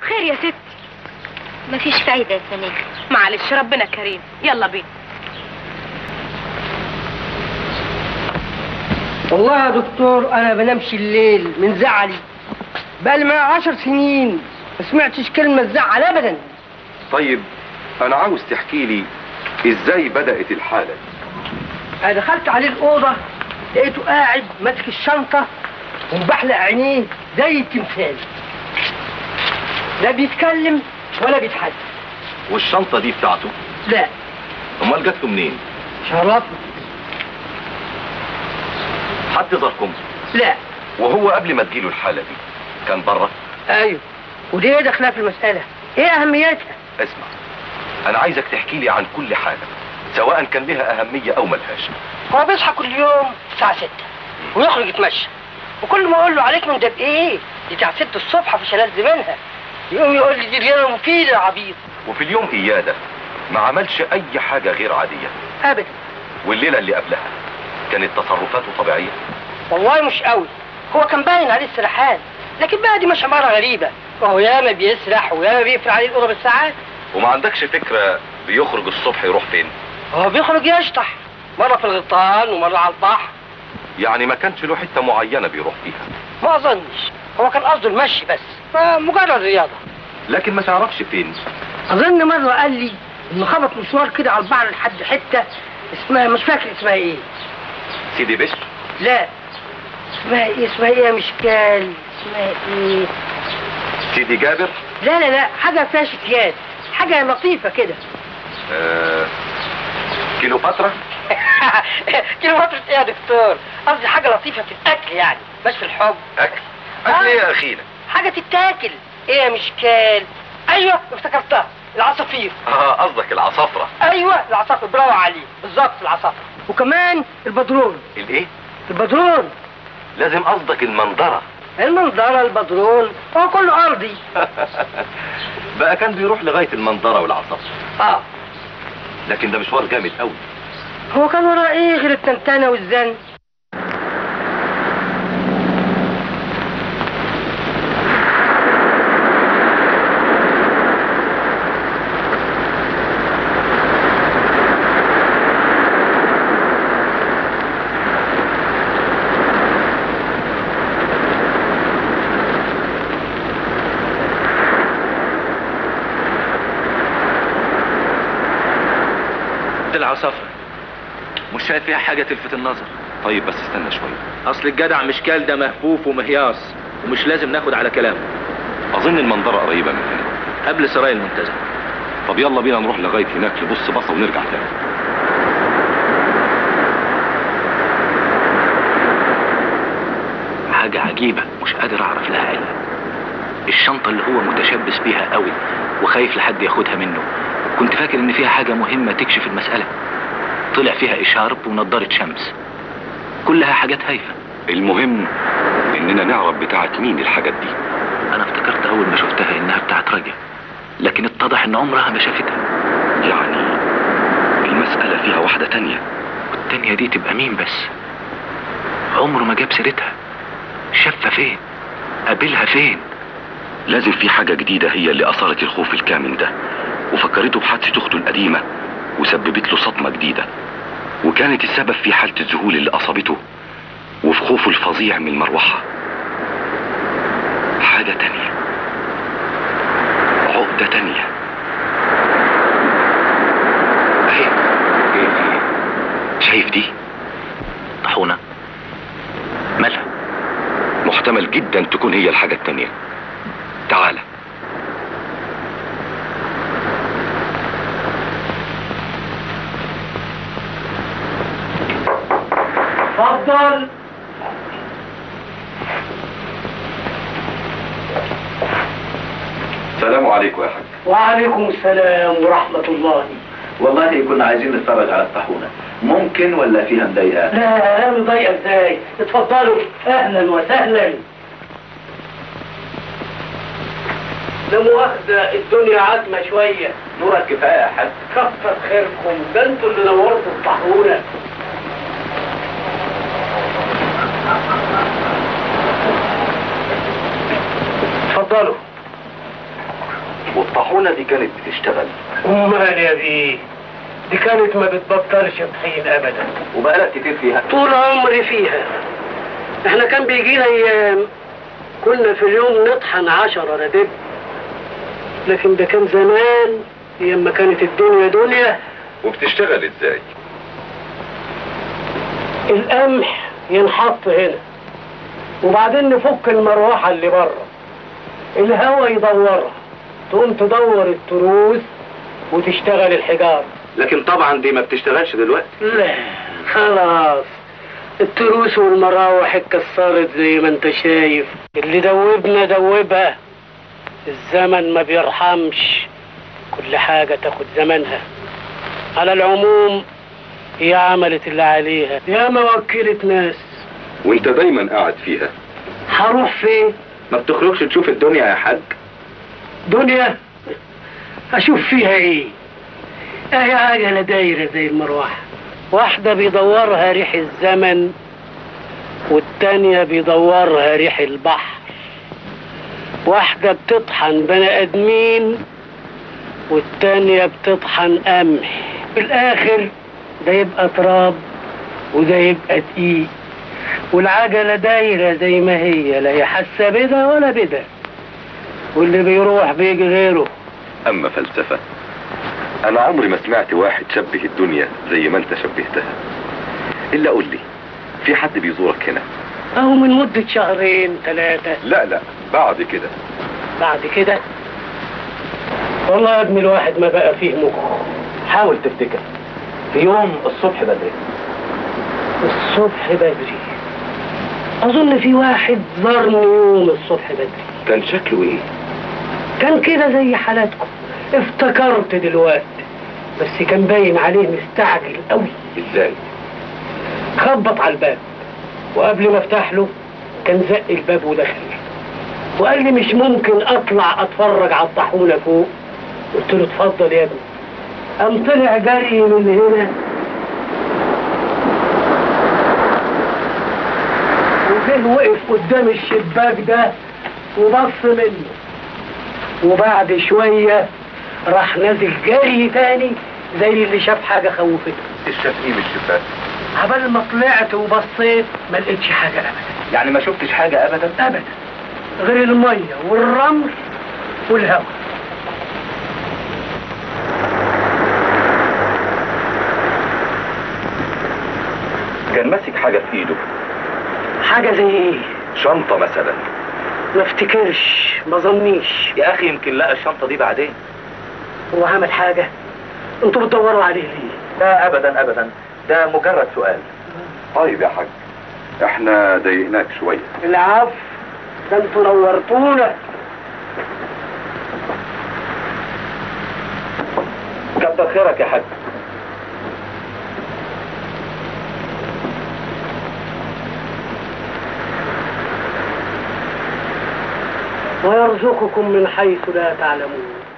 خير يا ستي مفيش فايدة يا سنية معلش ربنا كريم يلا بينا والله يا دكتور انا بنامش الليل من زعلي بقالي معايا عشر سنين ما سمعتش كلمة زعل ابدا طيب انا عاوز تحكي لي ازاي بدأت الحالة انا دخلت عليه الأوضة لقيته قاعد ماسك الشنطة ومبحلق عينيه زي التمثال لا بيتكلم ولا بيتحدث والشنطة دي بتاعته لا امال جاتله منين شرفنا حد زاركم لا وهو قبل ما تجيله الحالة دي كان بره ايوه ودي ايه دخلها في المسألة ايه اهميتها اسمع انا عايزك تحكي لي عن كل حاجة سواء كان لها اهمية او ملهاش هو بيصحى كل يوم الساعة 6 ويخرج يتمشى وكل ما اقول له عليك من ده بايه؟ دي بتاع 6 الصبح مش هنزل منها يقوم يقول لي دي رياضة مفيدة يا عبيط وفي اليوم ايادة ما عملش اي حاجة غير عادية ابدا والليلة اللي قبلها كانت تصرفاته طبيعية والله مش قوي هو كان باين عليه السرحان لكن بقى دي مش عمارة غريبة وهو ياما بيسرح وياما بيقفل عليه الأوضة بالساعات وما عندكش فكرة بيخرج الصبح يروح فين هو بيخرج يشطح مرة في الغيطان ومرة على البحر يعني ما كانش له حتة معينة بيروح فيها ما أظنش هو كان قصده المشي بس مجرد رياضة لكن ما تعرفش فين أظن مرة قال لي إنه خبط مشوار كده على البحر لحد حتة اسمها مش فاكر اسمها إيه سيدي بشر لا اسمها إيه اسمها إيه يا مشكال اسمها إيه سيدي جابر لا لا لا حاجة فيها شتيات حاجة لطيفة كده آه كيلوباترا كيلو فترة ايه يا دكتور؟ قصدي حاجة لطيفة في الأكل يعني مش في الحب اكل اكل ايه يا اخينا حاجة تتاكل ايه يا مشكال؟ أيوه افتكرتها العصافير اه قصدك العصافرة أيوه العصافير برافو عليه بالظبط العصافرة وكمان البدرون الايه البدرون لازم قصدك المنظرة المنظرة البدرون هو كله أرضي بقى كان بيروح لغاية المنظرة والعصافرة اه لكن ده مشوار جامد قوي هو كان وراه ايه غير التنتنة والزن؟ دي العصافرة مش شايف فيها حاجة تلفت النظر طيب بس استنى شوية اصل الجدع مشكال ده مهفوف ومهياص ومش لازم ناخد على كلامه اظن المنظرة قريبة من هنا قبل سراي المنتزه طب يلا بينا نروح لغاية هناك نبص بصة ونرجع تاني حاجة عجيبة مش قادر اعرف لها علة الشنطة اللي هو متشبث بيها قوي وخايف لحد ياخدها منه كنت فاكر ان فيها حاجة مهمة تكشف المسألة طلع فيها اشارب ونضارة شمس كلها حاجات هايفة المهم اننا نعرف بتاعت مين الحاجات دي انا افتكرت اول ما شفتها انها بتاعت رجا لكن اتضح ان عمرها ما شافتها يعني المسألة فيها واحدة تانية والتانية دي تبقى مين بس عمره ما جاب سيرتها شافها فين قابلها فين لازم في حاجة جديدة هي اللي أثارت الخوف الكامن ده وفكرته بحادثة أخته القديمة وسببت له صدمة جديدة وكانت السبب في حالة الذهول اللي أصابته وفي خوفه الفظيع من المروحة حاجة تانية عقدة تانية اهي ايه ايه شايف دي طاحونة مالها محتمل جدا تكون هي الحاجة التانية تعالى اتفضل السلام عليكم يا حاج وعليكم السلام ورحمة الله والله كنا عايزين نتفرج على الطاحونة ممكن ولا فيها مضايقة؟ لا مضايقة ازاي اتفضلوا اهلا وسهلا لا مؤاخذة الدنيا عازمة شوية نورك كفاية يا حاج كتر خيركم ده انتوا اللي نورتوا الطاحونة اتفضلوا والطاحونه دي كانت بتشتغل امال يا بيه دي كانت ما بتبطلش طحين ابدا وبقالك كتير فيها طول عمري فيها احنا كان بيجينا ايام كنا في اليوم نطحن عشرة ردب لكن ده كان زمان ايام ما كانت الدنيا دنيا وبتشتغل ازاي القمح ينحط هنا وبعدين نفك المروحة اللي بره الهوا يدورها تقوم تدور التروس وتشتغل الحجارة لكن طبعا دي ما بتشتغلش دلوقتي لا خلاص التروس والمراوح اتكسرت زي ما انت شايف اللي دوبنا دوبها الزمن ما بيرحمش كل حاجة تاخد زمنها على العموم هي عملت اللي عليها يا ما وكلت ناس وانت دايما قاعد فيها هروح فين ما بتخرجش تشوف الدنيا يا حاج دنيا اشوف فيها ايه اهي عجلة دايرة زي المروحة واحدة بيدورها ريح الزمن والتانية بيدورها ريح البحر واحدة بتطحن بني ادمين والتانية بتطحن قمح في الاخر ده يبقى تراب وده يبقى دقيق والعجلة دايرة زي ما هي لا هي حاسة بدا ولا بدا واللي بيروح بيجي غيره اما فلسفه انا عمري ما سمعت واحد شبه الدنيا زي ما انت شبهتها الا قول لي في حد بيزورك هنا اهو من مدة شهرين ثلاثة لا لا بعد كده بعد كده والله يا ابني الواحد ما بقى فيه مخ حاول تفتكر في يوم الصبح بدري الصبح بدري اظن في واحد زارني يوم الصبح بدري كان شكله ايه كان كده زي حالاتكم افتكرت دلوقتي بس كان باين عليه مستعجل قوي ازاي خبط على الباب وقبل ما افتح له كان زق الباب ودخل وقال لي مش ممكن اطلع اتفرج على الطاحونه فوق قلت له اتفضل يا ابني قام طلع جري من هنا وجه وقف قدام الشباك ده وبص منه وبعد شوية راح نازل جري تاني زي اللي شاف حاجة خوفته الشاف ايه من الشباك عبال ما طلعت وبصيت ما لقيتش حاجة أبدا يعني ما شفتش حاجة ابدا أبدا غير المية والرمل والهواء كان ماسك حاجه في ايده حاجة زي إيه؟ شنطه مثلا ما افتكرش ما ظنيش يا اخي يمكن لقى الشنطة دي بعدين هو عمل حاجة انتوا بتدوروا عليه ليه؟ لا ابدا ابدا ده مجرد سؤال طيب يا حاج احنا ضايقناك شويه العفو ده انتوا نورتونا كتر خيرك يا حاج ويرزقكم من حيث لا تعلمون